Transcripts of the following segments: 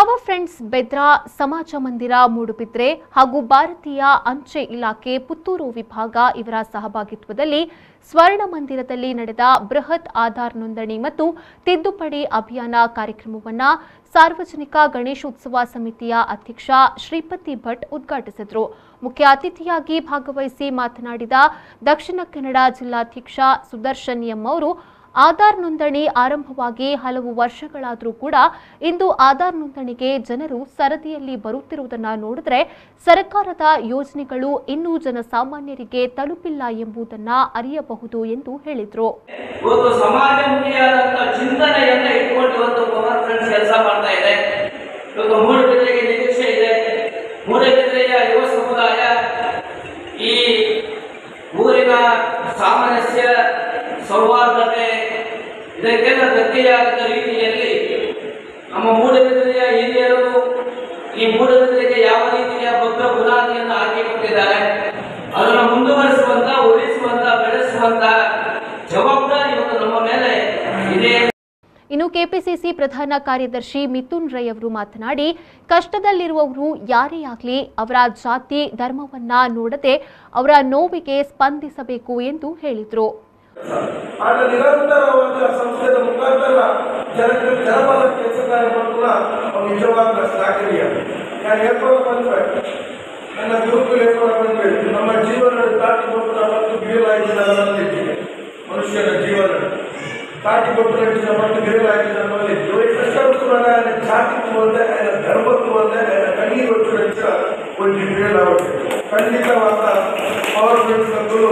power friends ಬೆದ್ರಾ ಸಮಾಜ ಮಂದಿರ ಮೂಡುಬಿದ್ರೆ ಹಾಗೂ ಭಾರತೀಯ ಅಂಚೆ ಇಲಾಖೆ ಪುತ್ತೂರು ವಿಭಾಗ ಇವರ ಸಹಭಾಗಿತ್ವದಲ್ಲಿ ಸ್ವರ್ಣ ಮಂದಿರದಲ್ಲಿ ನಡೆದ ಬೃಹತ್ ಆಧಾರ್ ನೋಂದಣಿ ಮತ್ತು ತಿದ್ದುಪಡಿ ಅಭಿಯಾನ ಕಾರ್ಯಕ್ರಮವನ್ನು ಸಾರ್ವಜನಿಕ ಗಣೇಶೋತ್ಸವ ಸಮಿತಿಯ ಅಧ್ಯಕ್ಷ ಶ್ರೀಪತಿ ಭಟ್ ಉದ್ಘಾಟಿಸಿದರು ಮುಖ್ಯ ಅತಿಥಿಯಾಗಿ ಭಾಗವಹಿಸಿ ಮಾತನಾಡಿದ ದಕ್ಷಿಣ ಕನ್ನಡ ಜಿಲ್ಲಾಧ್ಯಕ್ಷ ಸುದರ್ಶನ್ ಎಂ ಅವರು ಆಧಾರ್ ನೋಂದಣಿ ಆರಂಭವಾಗಿ ಹಲವು ವರ್ಷಗಳಾದರೂ ಕೂಡ ಇಂದು ಆಧಾರ್ ನೋಂದಣಿಗೆ ಜನರು ಸರದಿಯಲ್ಲಿ ಬರುತ್ತಿರುವುದನ್ನು ನೋಡಿದ್ರೆ ಸರ್ಕಾರದ ಯೋಜನೆಗಳು ಇನ್ನೂ ಜನಸಾಮಾನ್ಯರಿಗೆ ತಲುಪಿಲ್ಲ ಎಂಬುದನ್ನ ಅರಿಯಬಹುದು ಎಂದು ಹೇಳಿದರು ಇವತ್ತು ಸಮಾಜಮುಖಿಯಾದಂತ ಚಿಂತನೆಯನ್ನ ಇಟ್ಕೊಂಡು ಇವತ್ತು ಪವರ್ ಫ್ರೆಂಡ್ಸ್ ಕೆಲಸ ಮಾಡ್ತಾ ಇದೆ ಇವತ್ತು ಮೂಡುಬಿದ್ರೆಗೆ ನಿರೀಕ್ಷೆ ಇದೆ ಮೂಡುಬಿದ್ರೆಯ ಯುವ ಸಮುದಾಯ ಈ ಊರಿನ ಸಾಮರಸ್ಯ ಸೌಹಾರ್ದತೆ ಇದಕ್ಕೆಲ್ಲ ಧಕ್ಕೆಯಾಗದ ರೀತಿಯಲ್ಲಿ ನಮ್ಮ ಮೂಡುಬಿದ್ರೆಯ ಹಿರಿಯರು ಈ ಮೂಡುಬಿದ್ರೆಗೆ ಯಾವ ರೀತಿಯ ಭದ್ರ ಬುನಾದಿಯನ್ನು ಹಾಕಿಕೊಟ್ಟಿದ್ದಾರೆ ಅದನ್ನು ಮುಂದುವರಿಸುವಂತ ಉಳಿಸುವಂತ ಬೆಳೆಸುವಂತ ಜವಾಬ್ದಾರಿ ಇವತ್ತು ನಮ್ಮ ಮೇಲೆ ಇದೆ ಇನ್ನು ಕೆಪಿಸಿಸಿ ಪ್ರಧಾನ ಕಾರ್ಯದರ್ಶಿ ಮಿಥುನ್ ರೈ ಅವರು ಮಾತನಾಡಿ ಕಷ್ಟದಲ್ಲಿರುವವರು ಯಾರೇ ಆಗಲಿ ಅವರ ಜಾತಿ ಧರ್ಮವನ್ನ ನೋಡದೆ ಅವರ ನೋವಿಗೆ ಸ್ಪಂದಿಸಬೇಕು ಎಂದು ಹೇಳಿದರು ಆಗ ನಿರಂತರವಾದ ಸಂಸ್ಥೆಯ ಮುಖಾಂತರ ಜನಕ್ಕೆ ಜನಪದ ಕೆಲಸ ಕಾರ್ಯ ಮಾಡೋಣ ಅವ್ರು ನಿಜವಾದ ಶ್ಲಾಘನೀಯ ನಾನು ಹೇಳ್ಕೊಂಡು ಬಂದ್ರೆ ನನ್ನ ಗುರುಗಳು ಹೇಳ್ಕೊಂಡು ಬಂದ್ರೆ ನಮ್ಮ ಜೀವನ ದಾಟಿ ಗೊಬ್ಬರ ಮತ್ತು ಬೀಳಾಯಿಸಿದ ಮನುಷ್ಯನ ಜೀವನ ದಾಟಿ ಗೊಬ್ಬರ ಹೆಚ್ಚಿನ ಮತ್ತು ಬೀಳಾಯಿಸಿದ ನಮ್ಮಲ್ಲಿ ಕಷ್ಟಪಟ್ಟು ఆయన ಜಾತಿತ್ವ ಒಂದೇ ఆయన ಧರ್ಮತ್ವ ಒಂದೇ ఆయన ಕಣ್ಣೀರು ಹೆಚ್ಚು ಹೆಚ್ಚಿನ ಒಂದು ಬೀಳಾಗುತ್ತೆ ಖಂಡಿತವಾದ ಪವರ್ ಫ್ರೆಂಡ್ಸ್ಗಳು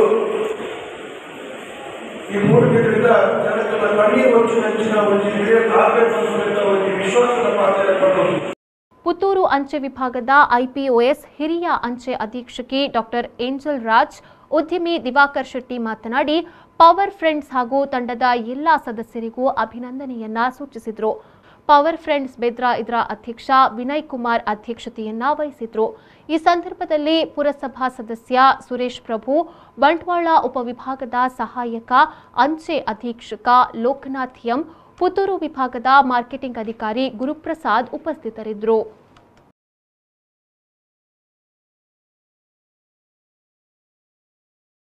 ಈ ಮೂರು ದಿನದಿಂದ ಜನಕ್ಕೆ ಕಣ್ಣೀರು ಹೆಚ್ಚು ಹೆಚ್ಚಿನ ಒಂದು ಹಿರಿಯ ಆಗಬೇಕು ಅಂತ ಒಂದು ವಿಶ್ವಾಸದ ಪಾತ್ರ ಪಡೋದು ಪುತ್ತೂರು ಅಂಚೆ ವಿಭಾಗದ ಐಪಿಒಎಸ್ ಹಿರಿಯ ಅಂಚೆ ಅಧೀಕ್ಷಕಿ ಡಾಕ್ಟರ್ ಏಂಜಲ್ ರಾಜ್ ಉದ್ಯಮಿ ದಿವಾಕರ್ ಶೆಟ್ಟಿ ಮಾತನಾಡಿ ಪವರ್ ಫ್ರೆಂಡ್ಸ್ ಹಾಗೂ ತಂಡದ ಎಲ್ಲ ಸದಸ್ಯರಿಗೂ ಅಭಿನಂದನೆಯನ್ನ ಸೂಚಿಸಿದರು ಪವರ್ ಫ್ರೆಂಡ್ಸ್ ಬೆದ್ರಾ ಇದರ ಅಧ್ಯಕ್ಷ ವಿನಯ್ ಕುಮಾರ್ ಅಧ್ಯಕ್ಷತೆಯನ್ನ ವಹಿಸಿದ್ರು ಈ ಸಂದರ್ಭದಲ್ಲಿ ಪುರಸಭಾ ಸದಸ್ಯ ಸುರೇಶ್ ಪ್ರಭು ಬಂಟ್ವಾಳ ಉಪವಿಭಾಗದ ಸಹಾಯಕ ಅಂಚೆ ಅಧೀಕ್ಷಕ ಲೋಕನಾಥ್ ಎಂ ಪುತ್ತೂರು ವಿಭಾಗದ ಮಾರ್ಕೆಟಿಂಗ್ ಅಧಿಕಾರಿ ಗುರುಪ್ರಸಾದ್ ಉಪಸ್ಥಿತರಿದ್ದರು